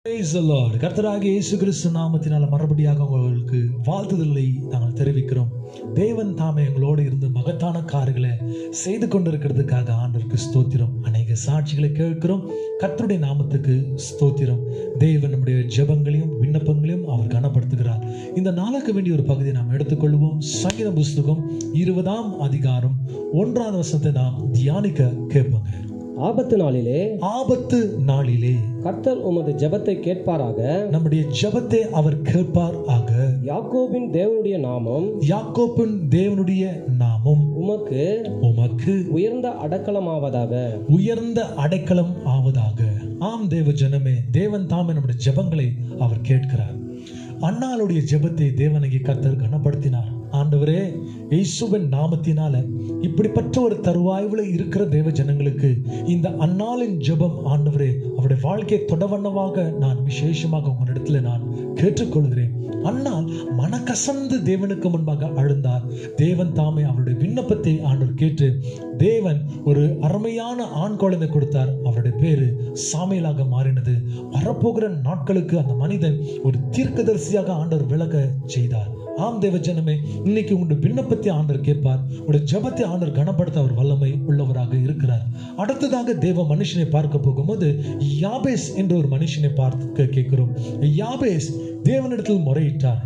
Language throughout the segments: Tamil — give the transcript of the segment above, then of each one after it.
Praise the Lord. கர்த்தராகிய இயேசு கிறிஸ்து நாமத்தினால மறுபடியாக உங்களுக்கு வாழ்த்துதலை நாங்கள் தெரிவிக்கிறோம் தேவன் தாமே எங்களோடு இருந்து மகத்தான காரியங்களை செய்து கொண்டிருக்கிறதுக்காக ஆண்டவருக்கு ஸ்தோத்திரம் அநேக சாட்சிகளை கேட்கிறோம் கர்த்தருடைய நாமத்துக்கு ஸ்தோத்திரம் தேவன் நம்முடைய ஜெபங்களையும் விண்ணப்பங்களையும் அவர் கனப்படுத்துகிறார் இந்த நாளுக்கு வேண்டிய ஒரு பகுதியை நாம் எடுத்துக்கொள்வோம் சங்கீத புஸ்தகம் இருபதாம் அதிகாரம் ஒன்றாவது வசனத்தை நாம் தியானிக்க கேட்போங்க ஆபத்து நாளிலே ஆபத்து நாளிலே கர்த்தர் உமது ஜெபத்தை கேட்பாராக நம்முடைய ஜெபத்தை அவர் கேட்பார் ஆக யாக்கோபின் தேவனுடைய நாமம் யாக்கோப்பின் தேவனுடைய நாமம் உமக்கு உமக்கு உயர்ந்த அடக்கலமாவதாக உயர்ந்த அடைக்கலம் ஆவதாக ஆம் தேவ ஜனமே தேவன் தாமே நம்முடைய ஜெபங்களை அவர் கேட்கிறார் அண்ணாளுடைய ஜெபத்தை தேவனகி கர்த்தர் கனப்படுத்தினார் ஆண்டவரே இயேசுவின் நாமத்தினால இப்படிப்பட்ட ஒரு தருவாய்வுல இருக்கிற தேவ ஜனங்களுக்கு இந்த அன்னாளின் ஜெபம் ஆண்டவரே அவருடைய வாழ்க்கையை தொடவண்ணமாக நான் விசேஷமாக உங்களிடத்துல நான் கேட்டுக்கொள்கிறேன் அன்னால் மனக்கசந்து தேவனுக்கு முன்பாக அழுந்தார் தேவன் தாமே அவருடைய விண்ணப்பத்தை ஆண்டவர் கேட்டு தேவன் ஒரு அருமையான ஆண் குழந்தை கொடுத்தார் அவருடைய பேரு சாமியலாக மாறினது வரப்போகிற நாட்களுக்கு அந்த மனிதன் ஒரு தீர்க்கதரிசியாக ஆண்டவர் விலக செய்தார் ஆம் தேவ ஜனமே இன்னைக்கு உங்களுடைய விண்ணப்பத்தை ஆண்டவர் கேட்பார் உங்களுடைய ஜெபத்தை ஆண்டவர் கனப்படுத்த அவர் வல்லமை உள்ளவராக இருக்கிறார் அடுத்ததாக தேவ மனுஷனை பார்க்க போகும்போது யாபேஸ் என்ற ஒரு மனுஷனை பார்க்க கேட்கிறோம் யாபேஸ் தேவனிடத்தில் முறையிட்டார்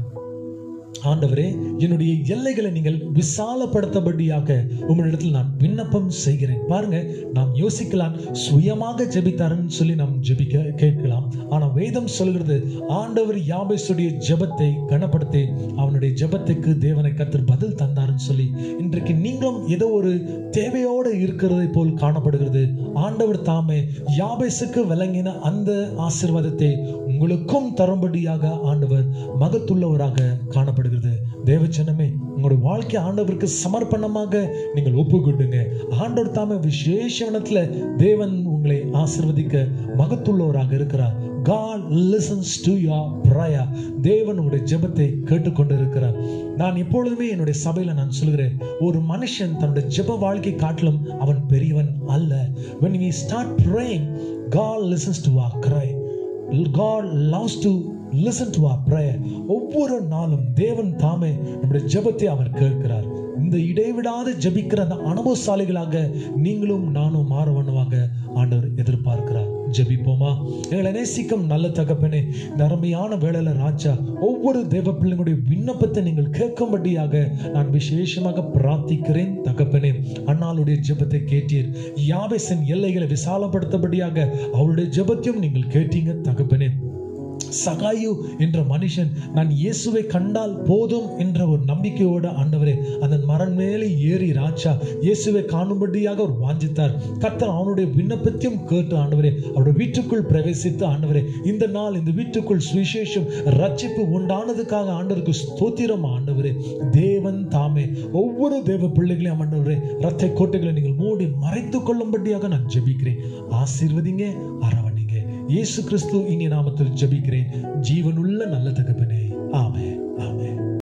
ஆண்டவரே என்னுடைய எல்லைகளை நீங்கள் விசாலப்படுத்தபடியாக உங்களிடத்தில் நான் விண்ணப்பம் செய்கிறேன் பாருங்க நாம் யோசிக்கலாம் சுயமாக ஜெபித்தாருன்னு சொல்லி நாம் ஜெபிக்க கேட்கலாம் ஆனா வேதம் சொல்கிறது ஆண்டவர் யாபேசுடைய ஜெபத்தை கனப்படுத்தி அவனுடைய ஜெபத்துக்கு தேவனை கத்தர் பதில் தந்தாருன்னு சொல்லி இன்றைக்கு நீங்களும் ஏதோ ஒரு தேவையோடு இருக்கிறதை போல் காணப்படுகிறது ஆண்டவர் தாமே யாபேசுக்கு விளங்கின அந்த ஆசிர்வாதத்தை உங்களுக்கும் தரும்படியாக ஆண்டவர் மகத்துள்ளவராக காணப்படுகிறது தேவச்சனமே உங்களுடைய வாழ்க்கை ஆண்டவருக்கு சமர்ப்பணமாக நீங்கள் ஒப்புக்கொண்டுங்க ஆண்டவர் தாமே விசேஷத்துல தேவன் உங்களை ஆசிர்வதிக்க மகத்துள்ளவராக இருக்கிறார் God listens to your prayer தேவன் உங்களுடைய ஜெபத்தை கேட்டுக்கொண்டு இருக்கிறார் நான் எப்பொழுதுமே என்னுடைய சபையில நான் சொல்கிறேன் ஒரு மனுஷன் தன்னுடைய ஜெப வாழ்க்கை காட்டிலும் அவன் பெரியவன் அல்ல when we start praying God listens to our cry God loves to listen to our prayer ஒவ்வொரு நாளும் தேவன் தாமே நம்முடைய ஜெபத்தை அவர் கேட்கிறார் இந்த இடைவிடாத ஜெபிக்கிற அந்த அனுபவசாலிகளாக நீங்களும் நானும் மாறவனவாக ஆண்டவர் எதிர்பார்க்கிறார் ஜெபிப்போமா எங்களை நேசிக்கும் நல்ல தகப்பனே இந்த அருமையான வேளையில ராஜா ஒவ்வொரு தேவ பிள்ளைங்களுடைய விண்ணப்பத்தை நீங்கள் கேட்கும்படியாக நான் விசேஷமாக பிரார்த்திக்கிறேன் தகப்பனே அண்ணாளுடைய ஜெபத்தை கேட்டீர் யாபேசன் எல்லைகளை விசாலப்படுத்தபடியாக அவருடைய ஜெபத்தையும் நீங்கள் கேட்டீங்க தகப்பனே சகாயு என்ற மனுஷன் நான் இயேசுவை கண்டால் போதும் என்ற ஒரு நம்பிக்கையோட ஆண்டவரே அந்த மரம் மேலே ஏறி ராஜா இயேசுவை காணும்படியாக அவர் வாஞ்சித்தார் கர்த்தர் அவனுடைய விண்ணப்பத்தையும் கேட்டு ஆண்டவரே அவருடைய வீட்டுக்குள் பிரவேசித்து ஆண்டவரே இந்த நாள் இந்த வீட்டுக்குள் சுவிசேஷம் ரட்சிப்பு உண்டானதுக்காக ஆண்டவருக்கு ஸ்தோத்திரம் ஆண்டவரே தேவன் தாமே ஒவ்வொரு தேவ பிள்ளைகளையும் ஆண்டவரே ரத்த கோட்டைகளை நீங்கள் மூடி மறைத்துக் கொள்ளும்படியாக நான் ஜெபிக்கிறேன் ஆசீர்வதிங்க அரவணிங்க இயேசு கிறிஸ்து இனி நாமத்தில் ஜெபிக்கிறேன் ஜீவனுள்ள நல்ல தகப்பனே ஆமென்